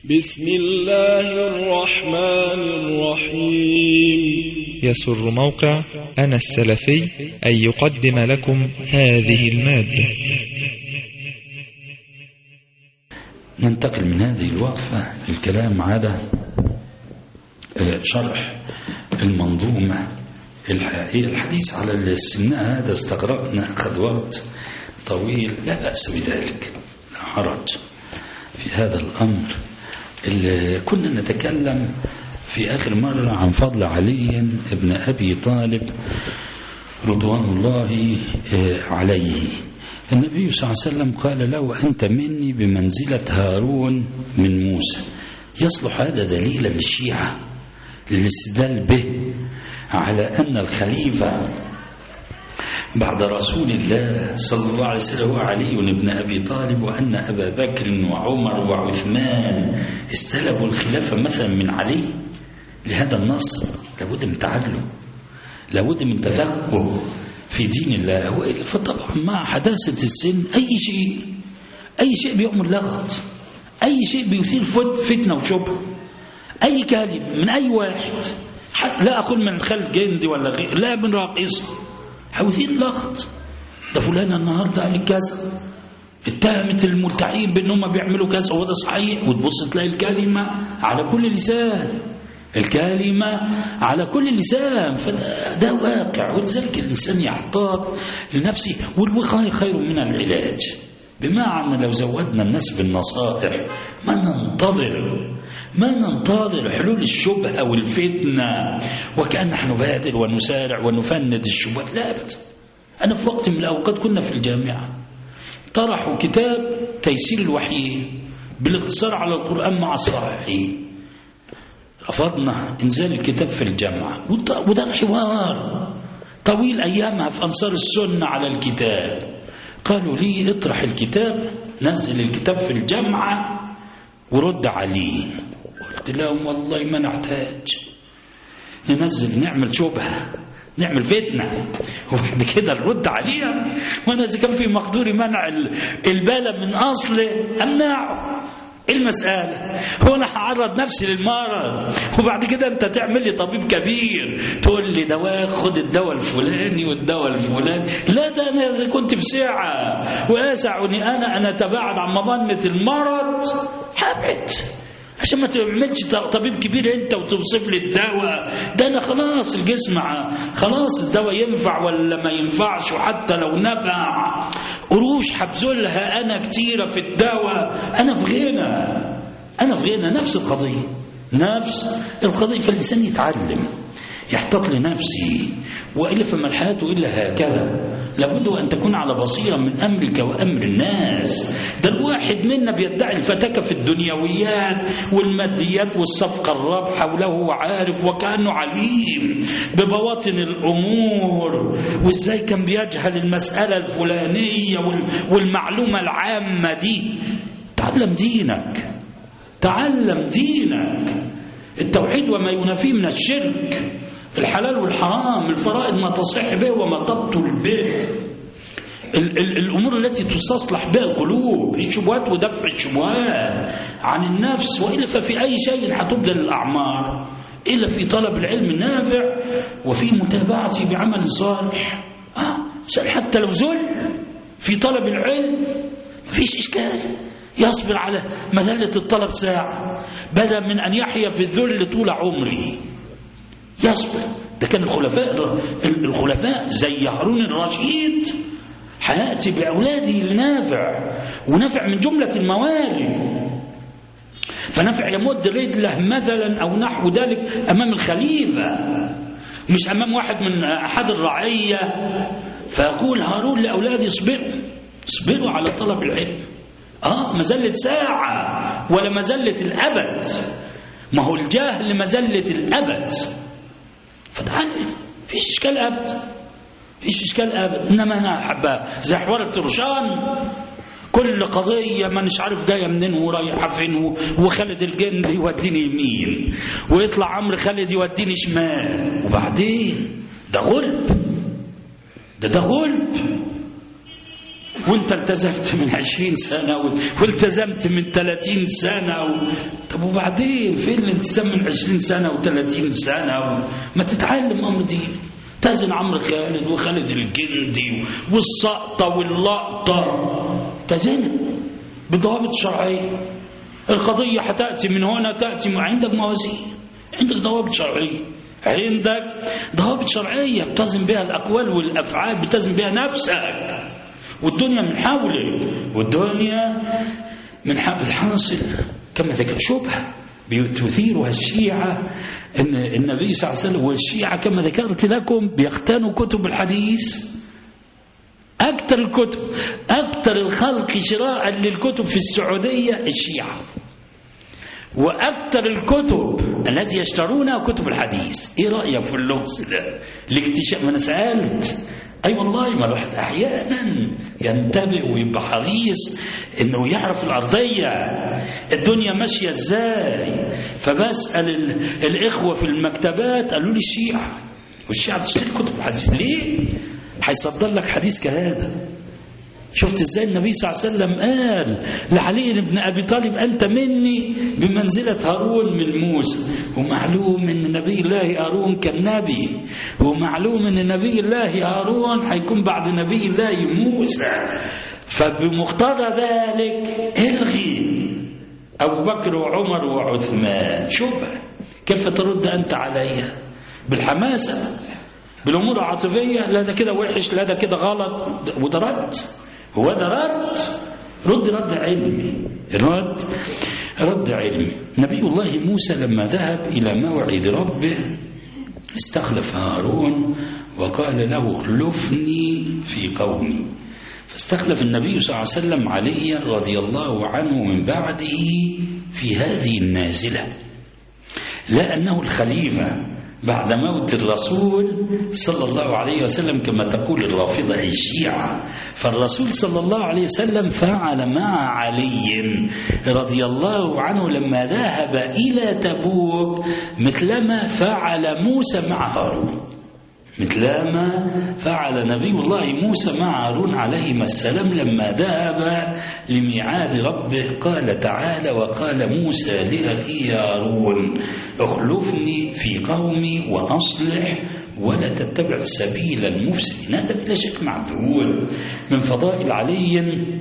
بسم الله الرحمن الرحيم يسر موقع أنا السلفي أن يقدم لكم هذه المادة ننتقل من هذه الوقفة للكلام على شرح المنظومة الحقيقية الحديث على الاستثناء هذا استغرقنا أخذ وقت طويل لا بأس بذلك لا حرج في هذا الأمر اللي كنا نتكلم في آخر مرة عن فضل علي ابن أبي طالب رضوان الله عليه النبي صلى الله عليه وسلم قال له أنت مني بمنزلة هارون من موسى يصلح هذا دليلا للشيعة للاستدلال به على أن الخليفة بعد رسول الله صلى الله عليه وسلم هو علي بن أبي طالب وأن أبا بكر وعمر وعثمان استلبوا الخلافة مثلا من علي لهذا النص لابد من تعلم لابد من تفقه في دين الله فطبعا مع حداثة السن أي شيء أي شيء بيعمل لغط أي شيء بيثير فتنة وشبه أي كلمة من أي واحد لا أقول من خالد جندي ولا غير لا من راقصة هيثير لغط ده فلان النهارده قال كذا اتهمت الملتحين بانهم بيعملوا كذا وده صحيح وتبص تلاقي الكلمه على كل لسان الكلمة على كل لسان فده واقع ولذلك الإنسان يحتاط لنفسه والوقاية خير من العلاج بمعنى لو زودنا الناس بالنصائح ما ننتظر ما ننتظر حلول الشبهة والفتنة وكأن نحن نبادر ونسارع ونفند الشبهات لا أبدا أنا في وقت من الأوقات كنا في الجامعة طرحوا كتاب تيسير الوحيين بالاقتصار على القرآن مع الصحيحين رفضنا إنزال الكتاب في الجامعة وده حوار طويل أيامها في أنصار السنة على الكتاب قالوا لي اطرح الكتاب نزل الكتاب في الجامعة ورد عليه قلت لهم والله ما نحتاج ننزل نعمل شبهة نعمل فتنة وبعد كده نرد عليها وانا اذا كان في مقدوري منع البالة من اصله امنعه المسألة هو أنا هعرض نفسي للمرض وبعد كده أنت تعمل لي طبيب كبير تقول لي دواء خد الدواء الفلاني والدواء الفلاني لا ده أنا إذا كنت في ساعة ويسعني أنا أن أتباعد عن مظنة المرض هبعد عشان ما تعملش طبيب كبير انت وتوصف لي الدواء ده انا خلاص الجسم خلاص الدواء ينفع ولا ما ينفعش وحتى لو نفع قروش هبذلها انا كتيره في الدواء انا في غنى انا في غنى نفس القضيه نفس القضيه فالانسان يتعلم يحتاط لنفسه والا فما الحياه الا هكذا لابد أن تكون على بصيرة من أمرك وأمر الناس ده الواحد منا بيدعي الفتاكة في الدنيويات والماديات والصفقة الرابحة وله عارف وكأنه عليم ببواطن الأمور وإزاي كان بيجهل المسألة الفلانية والمعلومة العامة دي تعلم دينك تعلم دينك التوحيد وما ينافيه من الشرك الحلال والحرام الفرائض ما تصح به وما تبطل به ال ال الأمور التي تستصلح بها القلوب الشبهات ودفع الشبهات عن النفس وإلا ففي أي شيء هتبذل الأعمار إلا في طلب العلم النافع وفي متابعته بعمل صالح آه حتى لو زل في طلب العلم مفيش إشكال يصبر على مذلة الطلب ساعة بدلا من أن يحيا في الذل طول عمره يصبر ده كان الخلفاء الخلفاء زي هارون الرشيد هياتي باولاده لنافع ونافع من جمله الموالي فنافع يمد رجله مثلا او نحو ذلك امام الخليفه مش امام واحد من احد الرعيه فيقول هارون لاولاده اصبروا اصبروا على طلب العلم اه مزله ساعه ولا مزله الابد ما هو الجهل مزله الابد فتعلم فيش اشكال ابدا فيش اشكال ابدا انما انا احبها زي حوار الطرشان كل قضية ما مش عارف جاية منين ورايحة فين وخالد الجند يوديني يمين ويطلع عمرو خالد يوديني شمال وبعدين ده غلب ده ده غلب وانت التزمت من عشرين سنة والتزمت من ثلاثين سنة و... طب وبعدين فين الالتزام من عشرين سنة وثلاثين سنة و... ما تتعلم أمر دين تزن عمرو خالد وخالد الجندي والسقطة واللقطة تزن بضوابط شرعية القضية هتأتي من هنا تأتي ما عندك موازين عندك ضوابط شرعية عندك ضوابط شرعية بتزن بها الأقوال والأفعال بتزن بها نفسك والدنيا من حولك والدنيا من حول الحاصل كما ذكر شبهة تثيرها الشيعة إن النبي صلى الله عليه وسلم والشيعة كما ذكرت لكم بيختنوا كتب الحديث أكثر الكتب أكثر الخلق شراء للكتب في السعودية الشيعة وأكثر الكتب التي يشترونها كتب الحديث إيه رأيك في اللغز ده الاكتشاف ما أنا سألت أي أيوة والله ما الواحد أحيانا ينتبه ويبقى حريص إنه يعرف الأرضية الدنيا ماشية إزاي فبسأل الإخوة في المكتبات قالوا لي الشيعة والشيعة بتشتري كتب الحديث ليه؟ هيصدر لك حديث كهذا شفت ازاي النبي صلى الله عليه وسلم قال لعلي بن ابي طالب انت مني بمنزله هارون من موسى ومعلوم ان نبي الله هارون كان نبي ومعلوم ان نبي الله هارون هيكون بعد نبي الله موسى فبمقتضى ذلك الغي ابو بكر وعمر وعثمان شوف كيف ترد انت عليها بالحماسه بالامور العاطفيه لا ده كده وحش لا ده كده غلط وده رد هو ده رد رد رد علمي رد رد علمي نبي الله موسى لما ذهب إلى موعد ربه استخلف هارون وقال له اخلفني في قومي فاستخلف النبي صلى الله عليه وسلم علي رضي الله عنه من بعده في هذه النازلة لا أنه الخليفة بعد موت الرسول صلى الله عليه وسلم كما تقول الرافضة الشيعة فالرسول صلى الله عليه وسلم فعل مع علي رضي الله عنه لما ذهب إلى تبوك مثلما فعل موسى مع هارون مثلما فعل نبي الله موسى مع هارون عليهما السلام لما ذهب لميعاد ربه قال تعالى وقال موسى لأخي هارون اخلفني في قومي وأصلح ولا تتبع سبيل المفسدين هذا بلا شك معدول من فضائل علي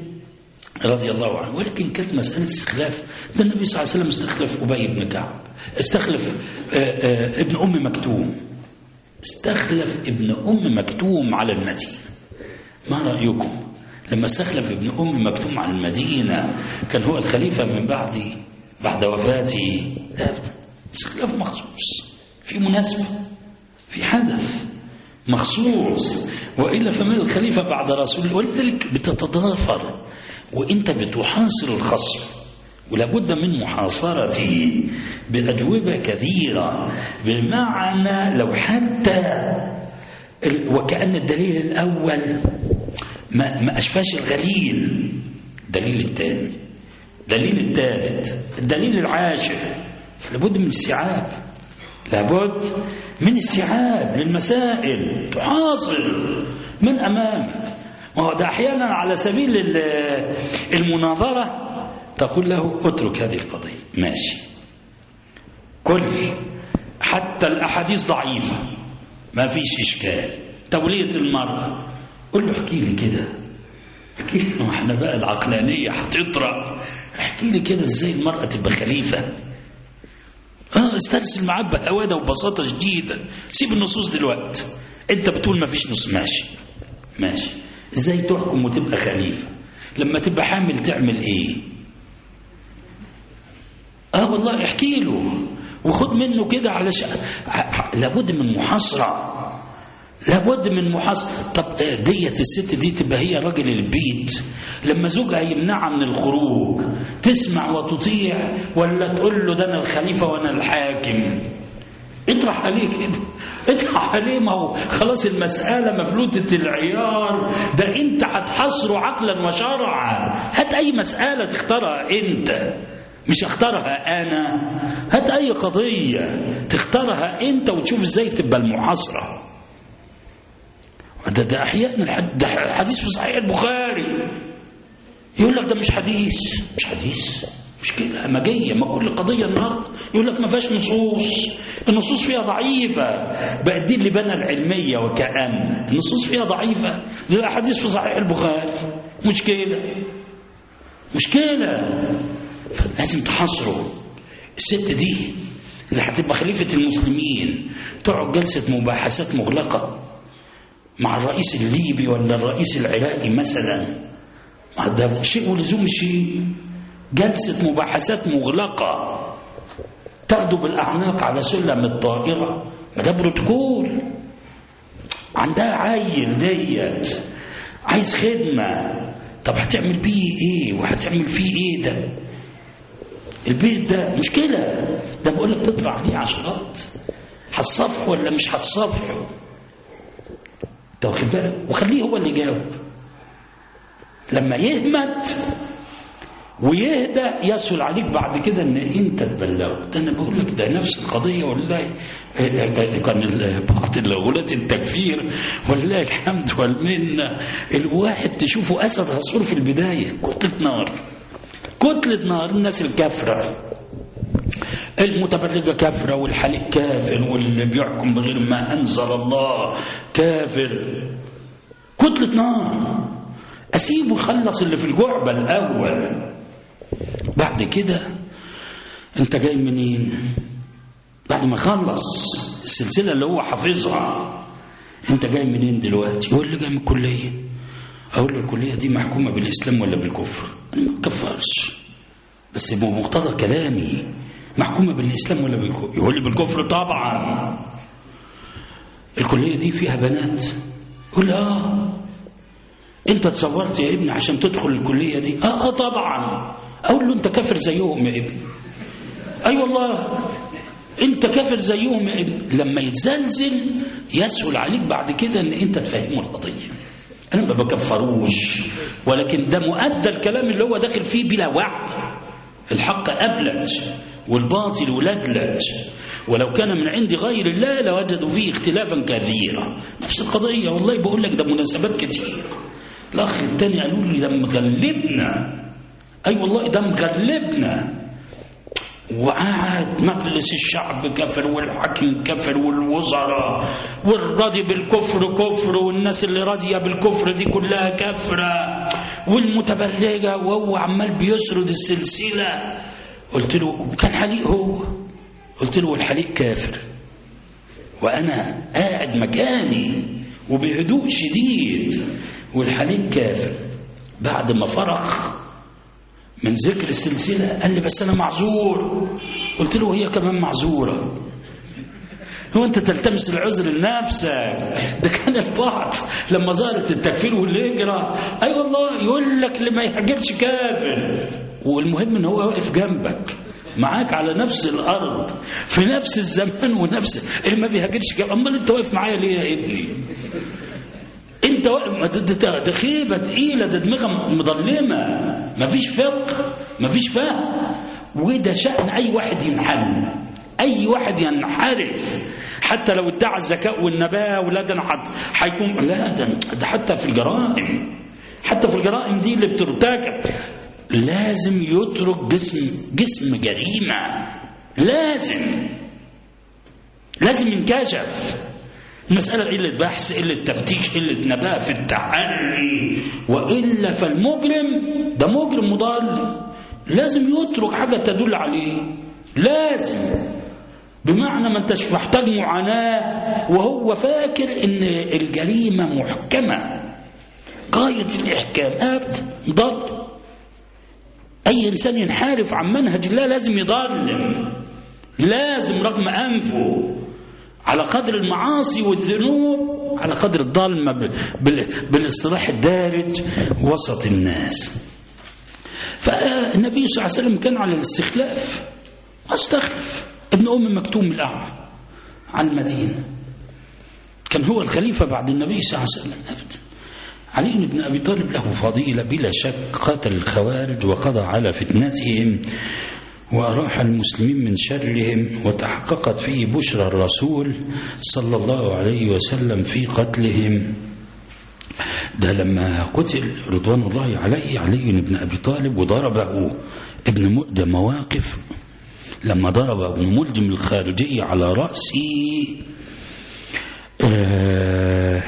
رضي الله عنه ولكن كانت مسألة استخلاف ده النبي صلى الله عليه وسلم استخلف أبي بن كعب استخلف ابن أم مكتوم استخلف ابن أم مكتوم على المدينة ما رأيكم لما استخلف ابن أم مكتوم على المدينة كان هو الخليفة من بعد بعد وفاته لا استخلاف مخصوص في مناسبة في حدث مخصوص وإلا فما الخليفة بعد رسول ولذلك بتتضافر وإنت بتحاصر الخصم ولابد من محاصرته بأجوبة كثيرة بمعنى لو حتى وكأن الدليل الأول ما, ما أشفاش الغليل دليل الثاني دليل الثالث الدليل العاشر لابد من استيعاب لابد من استيعاب للمسائل تحاصر من أمامك وهو ده أحيانا على سبيل المناظرة تقول له اترك هذه القضية ماشي كل حتى الأحاديث ضعيفة ما فيش إشكال تولية المرأة قل له احكي لي كده احكي لي احنا بقى العقلانية هتطرق احكي لي كده ازاي المرأة تبقى خليفة اه استرسل معاه بهوادة وبساطة شديدة سيب النصوص دلوقتي انت بتقول ما فيش نص ماشي ماشي ازاي تحكم وتبقى خليفة لما تبقى حامل تعمل ايه اه والله احكي له وخد منه كده علشان لابد من محاصرة لابد من محاصرة طب ديت الست دي تبقى هي راجل البيت لما زوجها يمنعها من الخروج تسمع وتطيع ولا تقول له ده انا الخليفة وانا الحاكم اطرح عليه كده اطرح عليه ما هو خلاص المسألة مفلوتة العيار ده انت هتحصره عقلا وشرعا هات اي مسألة تختارها انت مش اختارها انا هات اي قضية تختارها انت وتشوف ازاي تبقى المحاصرة ده ده احيانا الح- ده حديث في صحيح البخاري يقول لك ده مش حديث مش حديث مشكلة همجية ما كل قضية النهاردة يقول لك ما فيهاش نصوص النصوص فيها ضعيفة بقى دي اللي بنى العلمية وكأن النصوص فيها ضعيفة دي الأحاديث في صحيح البخاري مشكلة مشكلة فلازم تحصروا الست دي اللي هتبقى خليفة المسلمين تقعد جلسة مباحثات مغلقة مع الرئيس الليبي ولا الرئيس العراقي مثلا ما ده شيء ولزوم شيء جلسة مباحثات مغلقة تاخده بالأعناق على سلم الطائرة ما ده بروتوكول عندها عيل ديت عايز خدمة طب هتعمل بيه ايه وهتعمل فيه ايه ده البيت ده مشكلة ده بقول لك تطلع عليه عشرات هتصافحه ولا مش هتصافحه انت واخد بالك وخليه هو اللي يجاوب لما يهمت ويهدى يسهل عليك بعد كده ان انت تبلغه ده انا بقول لك ده نفس القضيه والله كان ال- بعض الغلاة التكفير ولله الحمد والمنه الواحد تشوفه اسد هصور في البدايه كتله نار كتله نار الناس الكافره المتبرجة كافرة والحليق كافر واللي بيحكم بغير ما أنزل الله كافر كتلة نار أسيبه يخلص اللي في الجعبة الأول بعد كده أنت جاي منين بعد ما خلص السلسلة اللي هو حافظها أنت جاي منين دلوقتي يقول لي جاي من الكلية أقول له الكلية دي محكومة بالإسلام ولا بالكفر أنا ما كفرش بس بمقتضى كلامي محكومة بالإسلام ولا بالكفر يقول لي بالكفر طبعا الكلية دي فيها بنات يقول لي آه أنت تصورت يا ابني عشان تدخل الكلية دي آه آه طبعا أقول له أنت كافر زيهم يا ابني أي أيوة والله أنت كافر زيهم يا ابني لما يتزلزل يسهل عليك بعد كده أن أنت تفهمه القضية أنا ما بكفروش ولكن ده مؤدى الكلام اللي هو داخل فيه بلا وعي الحق أبلج والباطل ولدلج ولو كان من عند غير الله لوجدوا فيه اختلافا كثيرا نفس القضية والله بقول لك ده مناسبات كتير الأخ التاني قالوا لي ده مغلبنا أي أيوة والله ده مغلبنا وقعد مجلس الشعب كفر والحاكم كفر والوزراء والراضي بالكفر كفر والناس اللي راضية بالكفر دي كلها كفرة والمتبرجة وهو عمال بيسرد السلسلة قلت له كان حليق هو قلت له والحليق كافر وأنا قاعد مكاني وبهدوء شديد والحليق كافر بعد ما فرغ من ذكر السلسلة قال لي بس أنا معذور قلت له هي كمان معذورة هو أنت تلتمس العذر لنفسك ده كان البعض لما ظهرت التكفير والهجرة أي أيوة والله يقول لك اللي ما يهاجرش كافر والمهم ان هو واقف جنبك معاك على نفس الارض في نفس الزمان ونفس اللي ما بيهاجرش كافر امال انت واقف معايا ليه يا ابني انت واقف ده, ده, ده خيبه تقيله ده دماغها مظلمه مفيش فقه مفيش فهم وده شأن اي واحد ينحل اي واحد ينحرف حتى لو ادعى الذكاء والنباهه ولا ده هيكون لا ده, ده حتى في الجرائم حتى في الجرائم دي اللي بترتكب لازم يترك جسم جسم جريمة لازم لازم ينكشف المسألة قلة بحث قلة تفتيش قلة نباهة في التحري وإلا فالمجرم ده مجرم مضل لازم يترك حاجة تدل عليه لازم بمعنى ما انتش محتاج معاناة وهو فاكر ان الجريمة محكمة غاية الإحكام أبدا ضل أي إنسان ينحرف عن منهج الله لازم يضلم لازم رغم أنفه على قدر المعاصي والذنوب على قدر الظلمة بالاصطلاح الدارج وسط الناس فالنبي صلى الله عليه وسلم كان على الاستخلاف واستخلف ابن أم مكتوم الأعمى على المدينة كان هو الخليفة بعد النبي صلى الله عليه وسلم أبدا علي بن أبي طالب له فضيلة بلا شك قاتل الخوارج وقضى على فتنتهم وأراح المسلمين من شرهم وتحققت فيه بشرى الرسول صلى الله عليه وسلم في قتلهم ده لما قتل رضوان الله عليه علي بن أبي طالب وضربه ابن م... ده مواقف لما ضرب ابن ملجم الخارجي على رأسي آه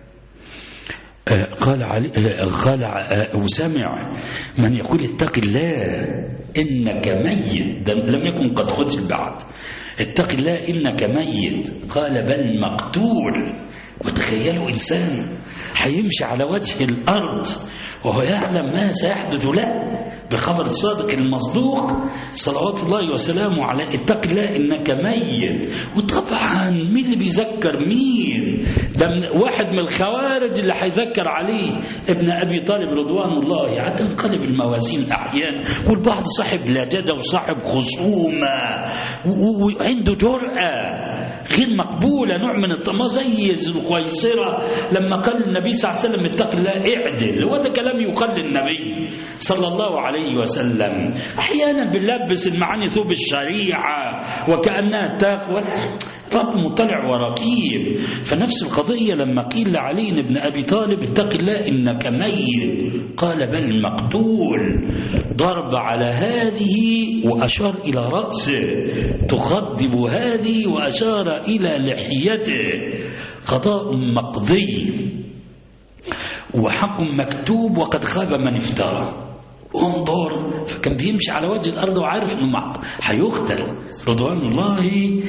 آه قال علي آه قال وسمع من يقول اتق الله إنك ميت ده لم يكن قد قتل بعد اتق الله إنك ميت قال بل مقتول وتخيلوا إنسان هيمشي على وجه الأرض وهو يعلم ما سيحدث له بخبر الصادق المصدوق صلوات الله وسلامه على اتق الله انك ميت وطبعا مين اللي بيذكر مين ده من واحد من الخوارج اللي هيذكر عليه ابن ابي طالب رضوان الله هتنقلب الموازين احيانا والبعض صاحب لجده وصاحب خصومه وعنده جرأه غير مقبولة نوع من الطمع زي ذو القيصرة لما قال النبي صلى الله عليه وسلم اتق الله اعدل وهذا كلام يقال للنبي صلى الله عليه وسلم أحيانا بنلبس المعاني ثوب الشريعة وكأنها تقوى رب مطلع ورقيب فنفس القضية لما قيل لعلي بن أبي طالب اتق الله إنك ميت قال بل مقتول ضرب على هذه وأشار إلى رأسه تخضب هذه وأشار إلى لحيته قضاء مقضي وحق مكتوب وقد خاب من افترى انظر فكان بيمشي على وجه الأرض وعارف أنه هيقتل رضوان الله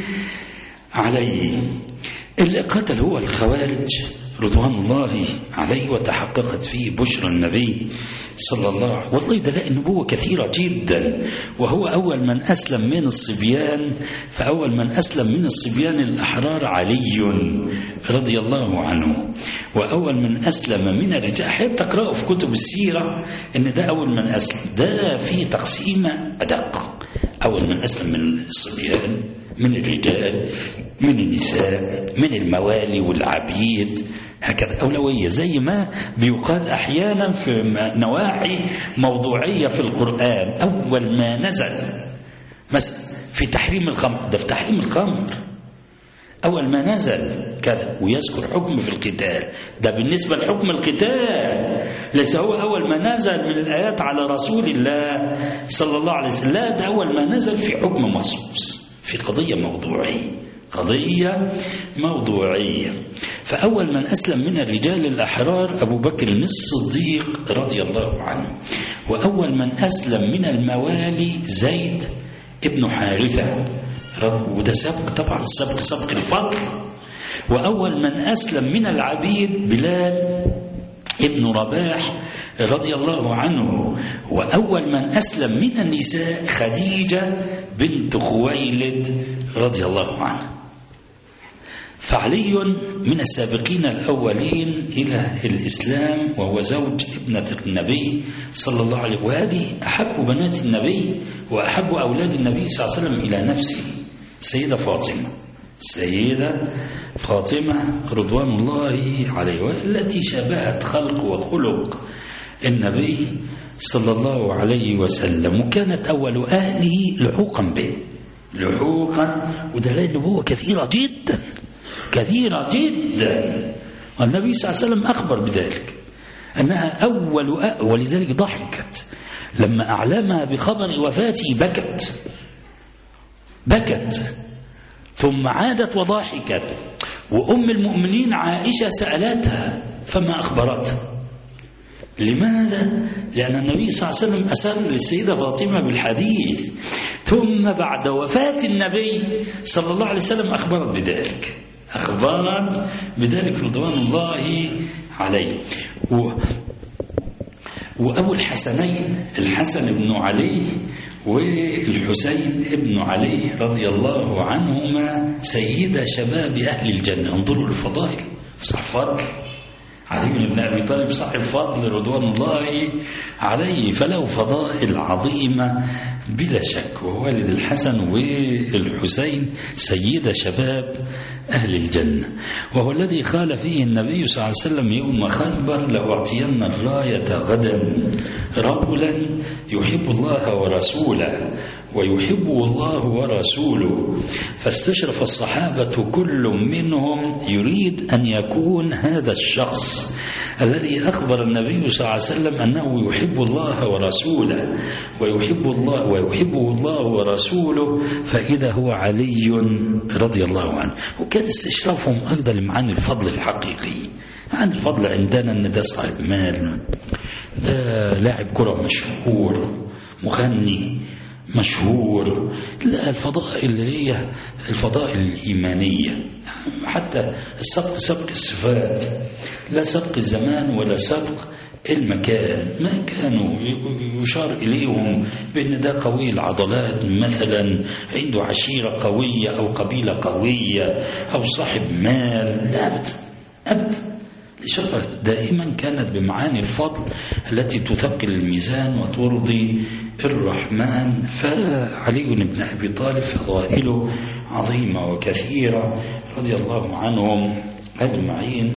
عليه اللي قتل هو الخوارج رضوان الله عليه وتحققت فيه بشرى النبي صلى الله عليه وسلم والله ده لا النبوة كثيرة جدا وهو أول من أسلم من الصبيان فأول من أسلم من الصبيان الأحرار علي رضي الله عنه وأول من أسلم من الرجال حيث تقرأوا في كتب السيرة إن ده أول من أسلم ده في تقسيمة أدق أول من أسلم من الصبيان من الرجال من النساء من الموالي والعبيد هكذا أولوية زي ما بيقال أحيانا في نواحي موضوعية في القرآن أول ما نزل مثلا في تحريم الخمر ده في تحريم الخمر أول ما نزل كذا ويذكر حكم في القتال ده بالنسبة لحكم القتال ليس هو أول ما نزل من الآيات على رسول الله صلى الله عليه وسلم لا ده أول ما نزل في حكم مخصوص في قضية موضوعية قضية موضوعية فأول من أسلم من الرجال الأحرار أبو بكر الصديق رضي الله عنه وأول من أسلم من الموالي زيد ابن حارثة وده سبق طبعا السبق سبق الفضل وأول من أسلم من العبيد بلال ابن رباح رضي الله عنه وأول من أسلم من النساء خديجة بنت خويلد رضي الله عنها فعلي من السابقين الأولين إلى الإسلام وهو زوج ابنة النبي صلى الله عليه وسلم وهذه أحب بنات النبي وأحب أولاد النبي صلى الله عليه وسلم إلى نفسه سيدة فاطمة السيدة فاطمة رضوان الله عليه التي شبهت خلق وخلق النبي صلى الله عليه وسلم وكانت أول أهله لحوقا به لحوقا ودلائل النبوة كثيرة جدا كثيرة جدا والنبي صلى الله عليه وسلم أخبر بذلك أنها أول أ... ولذلك ضحكت لما أعلمها بخبر وفاته بكت بكت ثم عادت وضحكت وأم المؤمنين عائشة سألتها فما أخبرتها لماذا؟ لأن النبي صلى الله عليه وسلم أسر للسيدة فاطمة بالحديث ثم بعد وفاة النبي صلى الله عليه وسلم أخبرت بذلك أخبرت بذلك رضوان الله عليه و وأبو الحسنين الحسن بن علي والحسين بن علي رضي الله عنهما سيد شباب أهل الجنة انظروا للفضائل صح فضل علي بن أبي طالب صاحب فضل رضوان الله عليه فله فضائل عظيمة بلا شك ووالد الحسن والحسين سيد شباب أهل الجنة وهو الذي قال فيه النبي صلى الله عليه وسلم يوم خيبر لأعطين الراية غدا رجلا يحب الله ورسوله ويحبه الله ورسوله فاستشرف الصحابة كل منهم يريد أن يكون هذا الشخص الذي أخبر النبي صلى الله عليه وسلم أنه يحب الله ورسوله ويحب الله ويحبه الله ورسوله فإذا هو علي رضي الله عنه وكان استشرافهم أيضا لمعاني الفضل الحقيقي معاني الفضل عندنا أن ده صاحب مال ده لاعب كرة مشهور مغني مشهور لا الفضائل اللي هي الفضائل الإيمانية حتى السبق سبق الصفات لا سبق الزمان ولا سبق المكان ما كانوا يشار إليهم بأن ده قوي العضلات مثلا عنده عشيرة قوية أو قبيلة قوية أو صاحب مال لا أبدا أبدا الإشارة دائما كانت بمعاني الفضل التي تثقل الميزان وترضي الرحمن فعلي بن أبي طالب فضائله عظيمة وكثيرة رضي الله عنهم أجمعين